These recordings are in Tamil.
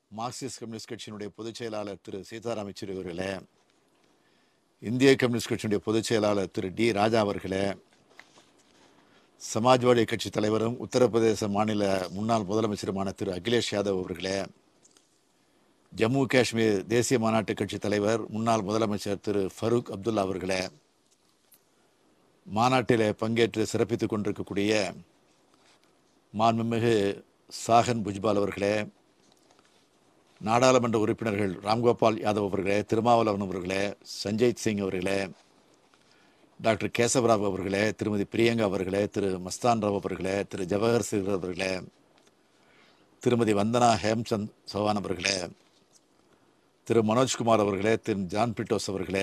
மார்க்சிஸ்ட் கம்யூனிஸ்ட் கட்சியினுடைய பொதுச் செயலாளர் திரு சீதாராம் யெச்சூரி அவர்களே இந்திய கம்யூனிஸ்ட் கட்சியினுடைய பொதுச் செயலாளர் திரு டி ராஜா அவர்களே சமாஜ்வாடி கட்சி தலைவரும் உத்தரப்பிரதேச மாநில முன்னாள் முதலமைச்சருமான திரு அகிலேஷ் யாதவ் அவர்களே ஜம்மு காஷ்மீர் தேசிய மாநாட்டு கட்சி தலைவர் முன்னாள் முதலமைச்சர் திரு ஃபரூக் அப்துல்லா அவர்களே மாநாட்டிலே பங்கேற்று சிறப்பித்துக் கொண்டிருக்கக்கூடிய மாண்புமிகு சாகன் புஜ்பால் அவர்களே நாடாளுமன்ற உறுப்பினர்கள் ராம்கோபால் யாதவ் அவர்களே திருமாவளவன் அவர்களே சஞ்சய் சிங் அவர்களே டாக்டர் கேசவராவ் அவர்களே திருமதி பிரியங்கா அவர்களே திரு மஸ்தான் ராவ் அவர்களே திரு ஜவஹர் சிங் அவர்களே திருமதி வந்தனா ஹேம்சந்த் சௌஹான் அவர்களே திரு மனோஜ்குமார் அவர்களே திரு ஜான் பிட்டோஸ் அவர்களே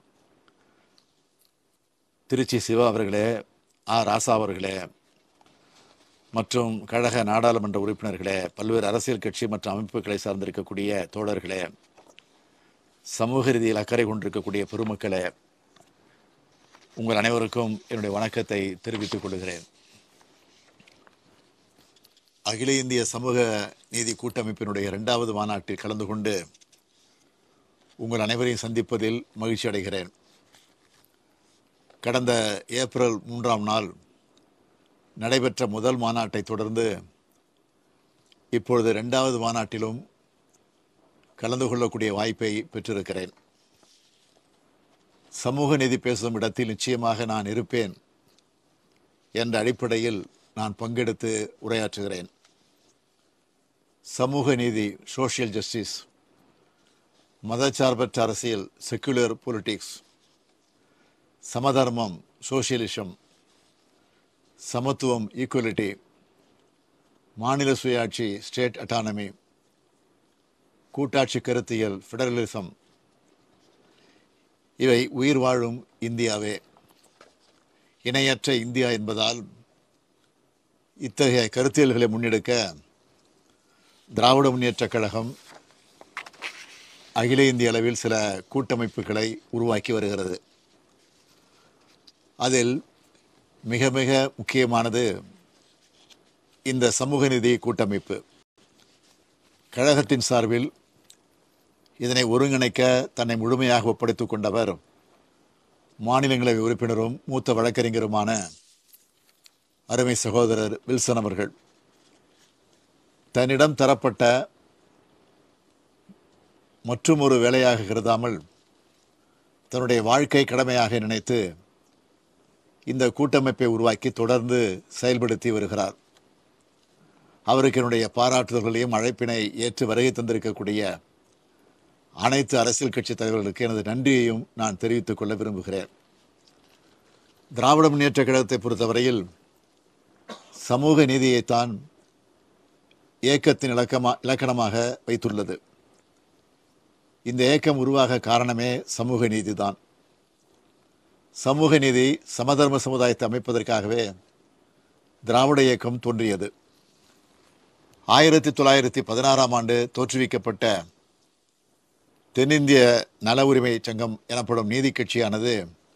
திருச்சி சிவா அவர்களே ஆ ராசா அவர்களே மற்றும் கழக நாடாளுமன்ற உறுப்பினர்களே பல்வேறு அரசியல் கட்சி மற்றும் அமைப்புகளை சார்ந்திருக்கக்கூடிய தோழர்களே சமூக ரீதியில் அக்கறை கொண்டிருக்கக்கூடிய பெருமக்களே உங்கள் அனைவருக்கும் என்னுடைய வணக்கத்தை தெரிவித்துக் கொள்கிறேன் அகில இந்திய சமூக நீதி கூட்டமைப்பினுடைய இரண்டாவது மாநாட்டில் கலந்து கொண்டு உங்கள் அனைவரையும் சந்திப்பதில் மகிழ்ச்சி அடைகிறேன் கடந்த ஏப்ரல் மூன்றாம் நாள் நடைபெற்ற முதல் மாநாட்டை தொடர்ந்து இப்பொழுது இரண்டாவது மாநாட்டிலும் கலந்து கொள்ளக்கூடிய வாய்ப்பை பெற்றிருக்கிறேன் சமூக நீதி பேசும் இடத்தில் நிச்சயமாக நான் இருப்பேன் என்ற அடிப்படையில் நான் பங்கெடுத்து உரையாற்றுகிறேன் சமூக நீதி சோஷியல் ஜஸ்டிஸ் மதச்சார்பற்ற அரசியல் செக்குலர் பொலிட்டிக்ஸ் சமதர்மம் சோசியலிசம் சமத்துவம் ஈக்குவலிட்டி மாநில சுயாட்சி ஸ்டேட் அட்டானமி கூட்டாட்சி கருத்தியல் ஃபெடரலிசம் இவை உயிர் வாழும் இந்தியாவே இணையற்ற இந்தியா என்பதால் இத்தகைய கருத்தியல்களை முன்னெடுக்க திராவிட முன்னேற்றக் கழகம் அகில இந்திய அளவில் சில கூட்டமைப்புகளை உருவாக்கி வருகிறது அதில் மிக மிக முக்கியமானது இந்த சமூக நிதி கூட்டமைப்பு கழகத்தின் சார்பில் இதனை ஒருங்கிணைக்க தன்னை முழுமையாக ஒப்படைத்துக் கொண்டவர் மாநிலங்களவை உறுப்பினரும் மூத்த வழக்கறிஞருமான அருமை சகோதரர் வில்சன் அவர்கள் தன்னிடம் தரப்பட்ட மற்றும் ஒரு வேலையாக கருதாமல் தன்னுடைய வாழ்க்கை கடமையாக நினைத்து இந்த கூட்டமைப்பை உருவாக்கி தொடர்ந்து செயல்படுத்தி வருகிறார் அவருக்கு என்னுடைய பாராட்டுதல்களையும் அழைப்பினை ஏற்று வருகை தந்திருக்கக்கூடிய அனைத்து அரசியல் கட்சி தலைவர்களுக்கு எனது நன்றியையும் நான் தெரிவித்துக் கொள்ள விரும்புகிறேன் திராவிட முன்னேற்ற கழகத்தை பொறுத்தவரையில் சமூக நீதியைத்தான் இயக்கத்தின் இலக்கமா இலக்கணமாக வைத்துள்ளது இந்த இயக்கம் உருவாக காரணமே சமூக நீதிதான் சமூக நீதி சமதர்ம சமுதாயத்தை அமைப்பதற்காகவே திராவிட இயக்கம் தோன்றியது ஆயிரத்தி தொள்ளாயிரத்தி பதினாறாம் ஆண்டு தோற்றுவிக்கப்பட்ட தென்னிந்திய நல உரிமை சங்கம் எனப்படும் நீதி கட்சியானது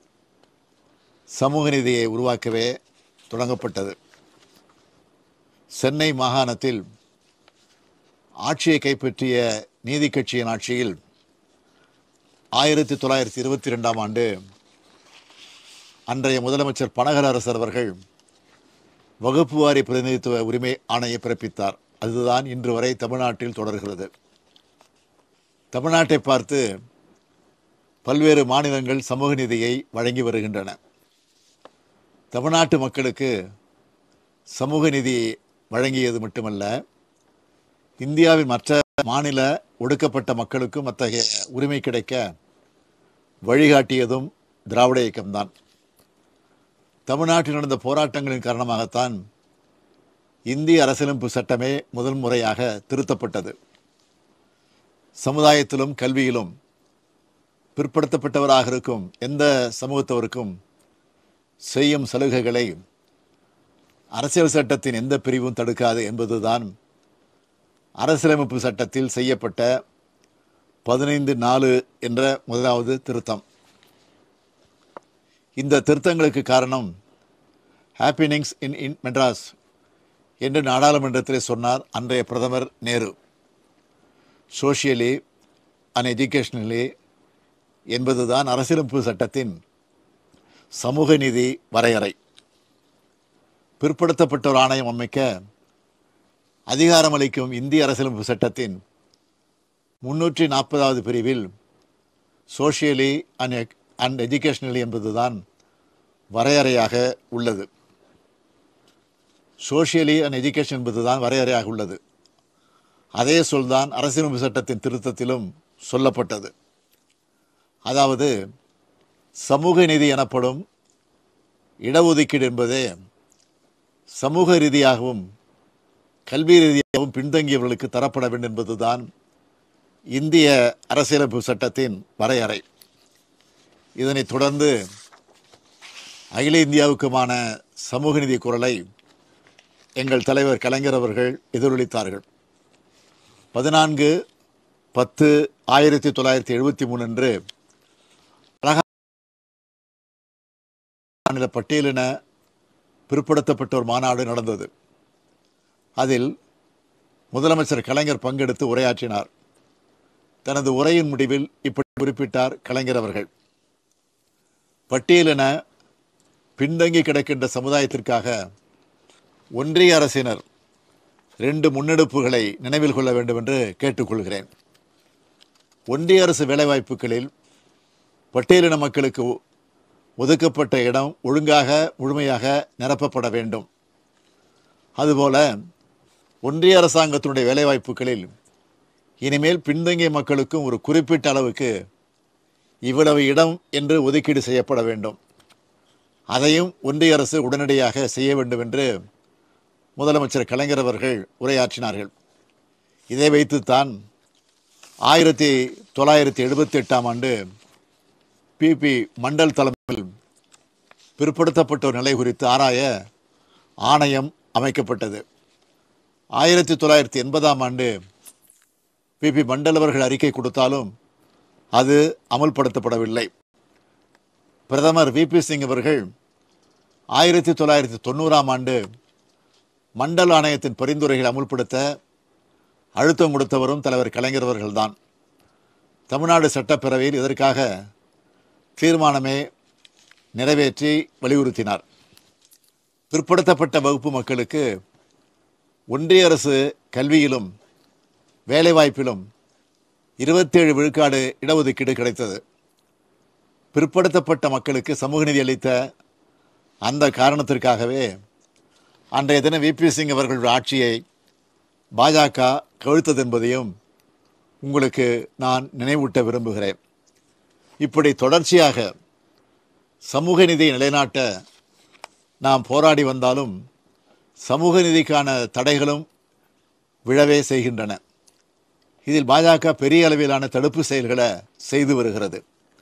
சமூக நீதியை உருவாக்கவே தொடங்கப்பட்டது சென்னை மாகாணத்தில் ஆட்சியை கைப்பற்றிய நீதி கட்சியின் ஆட்சியில் ஆயிரத்தி தொள்ளாயிரத்தி இருபத்தி ரெண்டாம் ஆண்டு அன்றைய முதலமைச்சர் பனகர அரசர் அவர்கள் வகுப்பு வாரி பிரதிநிதித்துவ உரிமை ஆணையை பிறப்பித்தார் அதுதான் இன்று வரை தமிழ்நாட்டில் தொடர்கிறது தமிழ்நாட்டை பார்த்து பல்வேறு மாநிலங்கள் சமூக நீதியை வழங்கி வருகின்றன தமிழ்நாட்டு மக்களுக்கு சமூக நீதி வழங்கியது மட்டுமல்ல இந்தியாவின் மற்ற மாநில ஒடுக்கப்பட்ட மக்களுக்கும் அத்தகைய உரிமை கிடைக்க வழிகாட்டியதும் திராவிட இயக்கம்தான் தமிழ்நாட்டில் நடந்த போராட்டங்களின் காரணமாகத்தான் இந்திய அரசியலமைப்பு சட்டமே முதல் முறையாக திருத்தப்பட்டது சமுதாயத்திலும் கல்வியிலும் பிற்படுத்தப்பட்டவராக இருக்கும் எந்த சமூகத்தவருக்கும் செய்யும் சலுகைகளை அரசியல் சட்டத்தின் எந்த பிரிவும் தடுக்காது என்பதுதான் அரசியலமைப்பு சட்டத்தில் செய்யப்பட்ட பதினைந்து நாலு என்ற முதலாவது திருத்தம் இந்த திருத்தங்களுக்கு காரணம் ஹாப்பினிங்ஸ் இன் இன் மெட்ராஸ் என்று நாடாளுமன்றத்தில் சொன்னார் அன்றைய பிரதமர் நேரு சோஷியலி அண்ட் எஜுகேஷனலி என்பதுதான் அரசியலமைப்பு சட்டத்தின் சமூக நீதி வரையறை பிற்படுத்தப்பட்டோர் ஆணையம் அமைக்க அதிகாரமளிக்கும் இந்திய அரசியலமைப்பு சட்டத்தின் முன்னூற்றி நாற்பதாவது பிரிவில் சோஷியலி அண்ட் அண்ட் எஜுகேஷனலி என்பதுதான் வரையறையாக உள்ளது சோஷியலி அண்ட் எஜுகேஷன் என்பதுதான் வரையறையாக உள்ளது அதே சொல்தான் அரசியலமைப்பு சட்டத்தின் திருத்தத்திலும் சொல்லப்பட்டது அதாவது சமூக நீதி எனப்படும் இடஒதுக்கீடு என்பதே சமூக ரீதியாகவும் கல்வி ரீதியாகவும் பின்தங்கியவர்களுக்கு தரப்பட வேண்டும் என்பதுதான் இந்திய அரசியலமைப்பு சட்டத்தின் வரையறை இதனைத் தொடர்ந்து அகில இந்தியாவுக்குமான சமூக நீதி குரலை எங்கள் தலைவர் கலைஞர் அவர்கள் எதிரொலித்தார்கள் பதினான்கு பத்து ஆயிரத்தி தொள்ளாயிரத்தி எழுபத்தி மூணு அன்று மாநில பட்டியலின பிற்படுத்தப்பட்டோர் மாநாடு நடந்தது அதில் முதலமைச்சர் கலைஞர் பங்கெடுத்து உரையாற்றினார் தனது உரையின் முடிவில் இப்படி குறிப்பிட்டார் கலைஞர் அவர்கள் பட்டியலின பின்தங்கி கிடக்கின்ற சமுதாயத்திற்காக ஒன்றிய அரசினர் ரெண்டு முன்னெடுப்புகளை நினைவில் கொள்ள வேண்டும் என்று கேட்டுக்கொள்கிறேன் ஒன்றிய அரசு வேலைவாய்ப்புகளில் பட்டியலின மக்களுக்கு ஒதுக்கப்பட்ட இடம் ஒழுங்காக முழுமையாக நிரப்பப்பட வேண்டும் அதுபோல ஒன்றிய அரசாங்கத்தினுடைய வேலைவாய்ப்புகளில் இனிமேல் பின்தங்கிய மக்களுக்கும் ஒரு குறிப்பிட்ட அளவுக்கு இவ்வளவு இடம் என்று ஒதுக்கீடு செய்யப்பட வேண்டும் அதையும் ஒன்றிய அரசு உடனடியாக செய்ய வேண்டும் என்று முதலமைச்சர் கலைஞர் அவர்கள் உரையாற்றினார்கள் இதை வைத்துத்தான் ஆயிரத்தி தொள்ளாயிரத்தி எழுபத்தி எட்டாம் ஆண்டு பிபி மண்டல் தலைமையில் பிற்படுத்தப்பட்டோர் நிலை குறித்து ஆராய ஆணையம் அமைக்கப்பட்டது ஆயிரத்தி தொள்ளாயிரத்தி எண்பதாம் ஆண்டு பிபி மண்டல் அவர்கள் அறிக்கை கொடுத்தாலும் அது அமல்படுத்தப்படவில்லை பிரதமர் விபி சிங் அவர்கள் ஆயிரத்தி தொள்ளாயிரத்தி தொண்ணூறாம் ஆண்டு மண்டல் ஆணையத்தின் பரிந்துரைகளை அமுல்படுத்த அழுத்தம் கொடுத்தவரும் தலைவர் கலைஞர் அவர்கள்தான் தமிழ்நாடு சட்டப்பேரவையில் இதற்காக தீர்மானமே நிறைவேற்றி வலியுறுத்தினார் பிற்படுத்தப்பட்ட வகுப்பு மக்களுக்கு ஒன்றிய அரசு கல்வியிலும் வேலைவாய்ப்பிலும் இருபத்தேழு விழுக்காடு இடஒதுக்கீடு கிடைத்தது பிற்படுத்தப்பட்ட மக்களுக்கு சமூக நீதி அளித்த அந்த காரணத்திற்காகவே அன்றைய தினம் விபி சிங் அவர்களுடைய ஆட்சியை பாஜக கவிழ்த்தது என்பதையும் உங்களுக்கு நான் நினைவூட்ட விரும்புகிறேன் இப்படி தொடர்ச்சியாக சமூக நீதியை நிலைநாட்ட நாம் போராடி வந்தாலும் சமூக நீதிக்கான தடைகளும் விழவே செய்கின்றன இதில் பாஜக பெரிய அளவிலான தடுப்பு செயல்களை செய்து வருகிறது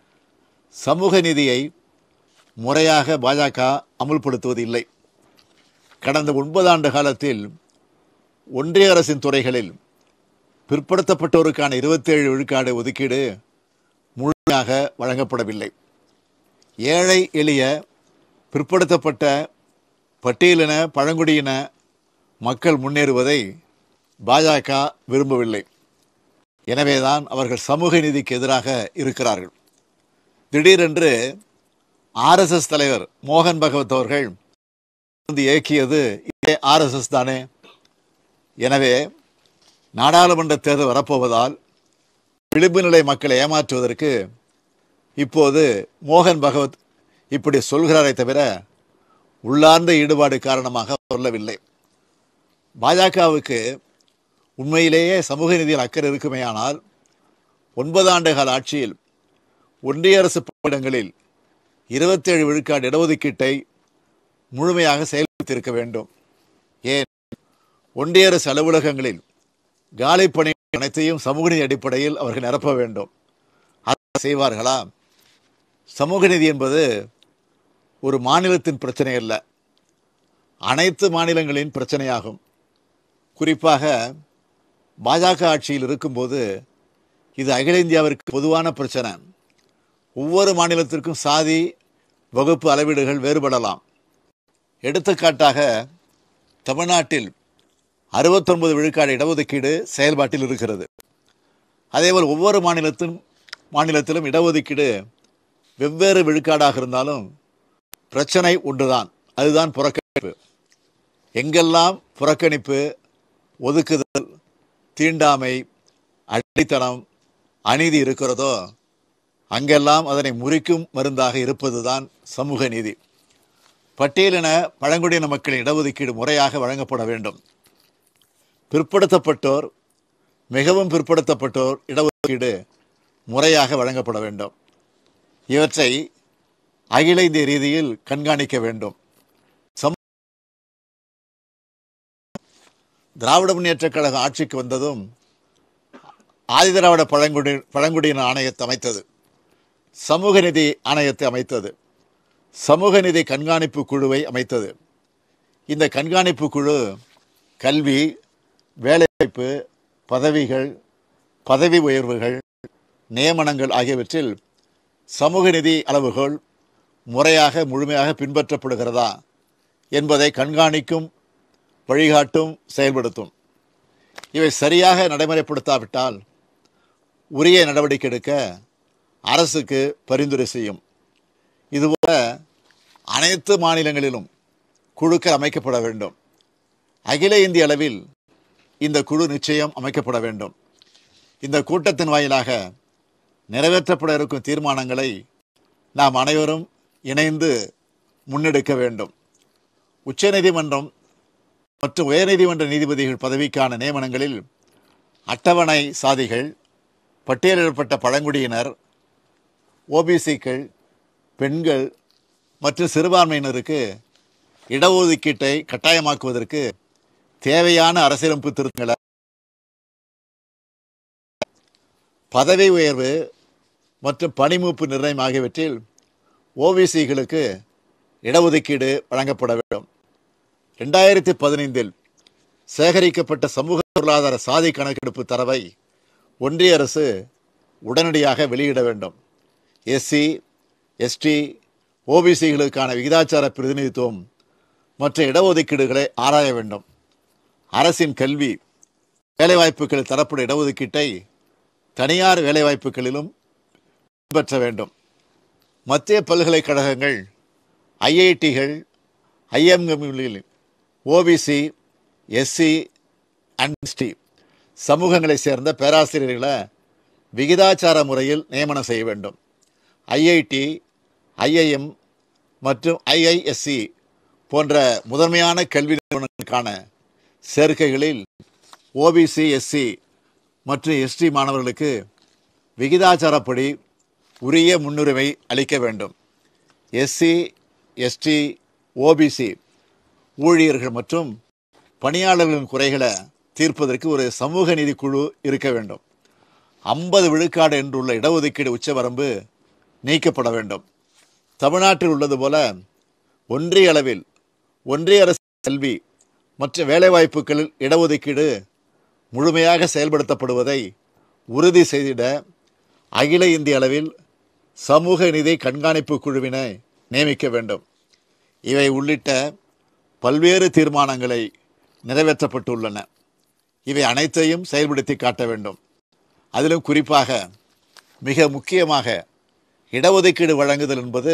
சமூக நீதியை முறையாக பாஜக அமுல்படுத்துவது இல்லை கடந்த ஒன்பது ஆண்டு காலத்தில் ஒன்றிய அரசின் துறைகளில் பிற்படுத்தப்பட்டோருக்கான இருபத்தேழு விழுக்காடு ஒதுக்கீடு முழுமையாக வழங்கப்படவில்லை ஏழை எளிய பிற்படுத்தப்பட்ட பட்டியலின பழங்குடியின மக்கள் முன்னேறுவதை பாஜக விரும்பவில்லை எனவேதான் அவர்கள் சமூக நீதிக்கு எதிராக இருக்கிறார்கள் திடீரென்று ஆர்எஸ்எஸ் தலைவர் மோகன் பகவத் அவர்கள் வந்து இயக்கியது இதே ஆர்எஸ்எஸ் தானே எனவே நாடாளுமன்ற தேர்தல் வரப்போவதால் விளிம்பு நிலை மக்களை ஏமாற்றுவதற்கு இப்போது மோகன் பகவத் இப்படி சொல்கிறாரே தவிர உள்ளார்ந்த ஈடுபாடு காரணமாக சொல்லவில்லை பாஜகவுக்கு உண்மையிலேயே சமூக நீதியில் அக்கறை இருக்குமேயானால் ஒன்பது ஆண்டு கால ஆட்சியில் ஒன்றிய அரசு பணியிடங்களில் இருபத்தேழு விழுக்காடு இடஒதுக்கீட்டை முழுமையாக செயல்படுத்தியிருக்க வேண்டும் ஏன் ஒன்றிய அரசு அலுவலகங்களில் காலி பணி அனைத்தையும் சமூக நீதி அடிப்படையில் அவர்கள் நிரப்ப வேண்டும் அதை செய்வார்களா சமூக நீதி என்பது ஒரு மாநிலத்தின் பிரச்சனை அல்ல அனைத்து மாநிலங்களின் பிரச்சனையாகும் குறிப்பாக பாஜக ஆட்சியில் இருக்கும்போது இது அகில இந்தியாவிற்கு பொதுவான பிரச்சனை ஒவ்வொரு மாநிலத்திற்கும் சாதி வகுப்பு அளவீடுகள் வேறுபடலாம் எடுத்துக்காட்டாக தமிழ்நாட்டில் அறுபத்தொன்பது விழுக்காடு இடஒதுக்கீடு செயல்பாட்டில் இருக்கிறது அதேபோல் ஒவ்வொரு மாநிலத்திலும் மாநிலத்திலும் இடஒதுக்கீடு வெவ்வேறு விழுக்காடாக இருந்தாலும் பிரச்சனை ஒன்றுதான் அதுதான் புறக்கணிப்பு எங்கெல்லாம் புறக்கணிப்பு ஒதுக்குதல் தீண்டாமை அடித்தனம் அநீதி இருக்கிறதோ அங்கெல்லாம் அதனை முறிக்கும் மருந்தாக இருப்பதுதான் சமூக நீதி பட்டியலின பழங்குடியின மக்களின் இடஒதுக்கீடு முறையாக வழங்கப்பட வேண்டும் பிற்படுத்தப்பட்டோர் மிகவும் பிற்படுத்தப்பட்டோர் இடஒதுக்கீடு முறையாக வழங்கப்பட வேண்டும் இவற்றை அகில இந்திய ரீதியில் கண்காணிக்க வேண்டும் சமூக திராவிட முன்னேற்றக் கழகம் ஆட்சிக்கு வந்ததும் ஆதிதிராவிட பழங்குடி பழங்குடியின ஆணையத்தை அமைத்தது சமூக நிதி ஆணையத்தை அமைத்தது சமூக நிதி கண்காணிப்பு குழுவை அமைத்தது இந்த கண்காணிப்பு குழு கல்வி வேலைவாய்ப்பு பதவிகள் பதவி உயர்வுகள் நியமனங்கள் ஆகியவற்றில் சமூக நிதி அளவுகோல் முறையாக முழுமையாக பின்பற்றப்படுகிறதா என்பதை கண்காணிக்கும் வழிகாட்டும் செயல்படுத்தும் இவை சரியாக நடைமுறைப்படுத்தாவிட்டால் உரிய நடவடிக்கை எடுக்க அரசுக்கு பரிந்துரை செய்யும் இதுபோல அனைத்து மாநிலங்களிலும் குழுக்கள் அமைக்கப்பட வேண்டும் அகில இந்திய அளவில் இந்த குழு நிச்சயம் அமைக்கப்பட வேண்டும் இந்த கூட்டத்தின் வாயிலாக நிறைவேற்றப்பட இருக்கும் தீர்மானங்களை நாம் அனைவரும் இணைந்து முன்னெடுக்க வேண்டும் உச்சநீதிமன்றம் மற்றும் உயர்நீதிமன்ற நீதிபதிகள் பதவிக்கான நியமனங்களில் அட்டவணை சாதிகள் பட்டியலிடப்பட்ட பழங்குடியினர் ஓபிசிக்கள் பெண்கள் மற்றும் சிறுபான்மையினருக்கு இடஒதுக்கீட்டை கட்டாயமாக்குவதற்கு தேவையான அரசியலமைப்பு திருத்தங்களை பதவி உயர்வு மற்றும் பணிமூப்பு நிர்ணயம் ஆகியவற்றில் ஓபிசிகளுக்கு இடஒதுக்கீடு வழங்கப்பட வேண்டும் ரெண்டாயிரத்தி பதினைந்தில் சேகரிக்கப்பட்ட சமூக பொருளாதார சாதி கணக்கெடுப்பு தரவை ஒன்றிய அரசு உடனடியாக வெளியிட வேண்டும் எஸ்சி எஸ்டி ஓபிசிகளுக்கான விகிதாச்சார பிரதிநிதித்துவம் மற்ற இடஒதுக்கீடுகளை ஆராய வேண்டும் அரசின் கல்வி வேலைவாய்ப்புகளில் தரப்படும் இடஒதுக்கீட்டை தனியார் வேலைவாய்ப்புகளிலும் பின்பற்ற வேண்டும் மத்திய பல்கலைக்கழகங்கள் ஐஐடிகள் ஐஎம்களில் ஓபிசி எஸ்சி அண்ட் எஸ்டி சமூகங்களை சேர்ந்த பேராசிரியர்களை விகிதாச்சார முறையில் நியமனம் செய்ய வேண்டும் ஐஐடி ஐஐஎம் மற்றும் ஐஐஎஸ்சி போன்ற முதன்மையான கல்வி நிறுவனங்களுக்கான சேர்க்கைகளில் ஓபிசி எஸ்சி மற்றும் எஸ்டி மாணவர்களுக்கு விகிதாச்சாரப்படி உரிய முன்னுரிமை அளிக்க வேண்டும் எஸ்சி எஸ்டி ஓபிசி ஊழியர்கள் மற்றும் பணியாளர்களின் குறைகளை தீர்ப்பதற்கு ஒரு சமூக நீதி குழு இருக்க வேண்டும் ஐம்பது விழுக்காடு என்றுள்ள இடஒதுக்கீடு உச்சவரம்பு நீக்கப்பட வேண்டும் தமிழ்நாட்டில் உள்ளது போல ஒன்றிய அளவில் ஒன்றிய அரசு கல்வி மற்ற வேலைவாய்ப்புகளில் இடஒதுக்கீடு முழுமையாக செயல்படுத்தப்படுவதை உறுதி செய்திட அகில இந்திய அளவில் சமூக நிதி கண்காணிப்பு குழுவினை நியமிக்க வேண்டும் இவை உள்ளிட்ட பல்வேறு தீர்மானங்களை நிறைவேற்றப்பட்டுள்ளன இவை அனைத்தையும் செயல்படுத்தி காட்ட வேண்டும் அதிலும் குறிப்பாக மிக முக்கியமாக இடஒதுக்கீடு வழங்குதல் என்பது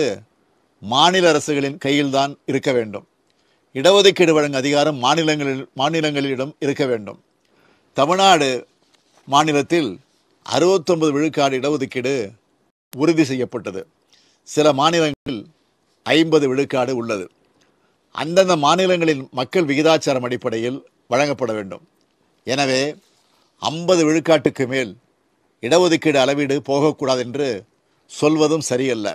மாநில அரசுகளின் கையில்தான் இருக்க வேண்டும் இடஒதுக்கீடு வழங்கும் அதிகாரம் மாநிலங்களில் மாநிலங்களிடம் இருக்க வேண்டும் தமிழ்நாடு மாநிலத்தில் அறுபத்தொன்பது விழுக்காடு இடஒதுக்கீடு உறுதி செய்யப்பட்டது சில மாநிலங்களில் ஐம்பது விழுக்காடு உள்ளது அந்தந்த மாநிலங்களின் மக்கள் விகிதாச்சாரம் அடிப்படையில் வழங்கப்பட வேண்டும் எனவே ஐம்பது விழுக்காட்டுக்கு மேல் இடஒதுக்கீடு அளவீடு போகக்கூடாது என்று சொல்வதும் சரியல்ல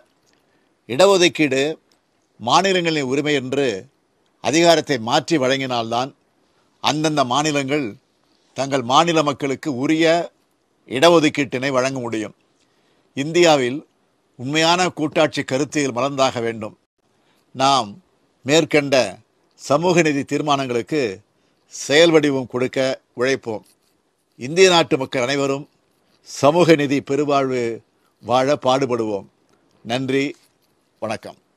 இடஒதுக்கீடு மாநிலங்களின் உரிமை என்று அதிகாரத்தை மாற்றி வழங்கினால்தான் அந்தந்த மாநிலங்கள் தங்கள் மாநில மக்களுக்கு உரிய இடஒதுக்கீட்டினை வழங்க முடியும் இந்தியாவில் உண்மையான கூட்டாட்சி கருத்தியல் மலர்ந்தாக வேண்டும் நாம் மேற்கண்ட சமூக நீதி தீர்மானங்களுக்கு செயல் வடிவம் கொடுக்க உழைப்போம் இந்திய நாட்டு மக்கள் அனைவரும் சமூக நீதி பெருவாழ்வு வாழ பாடுபடுவோம் நன்றி வணக்கம்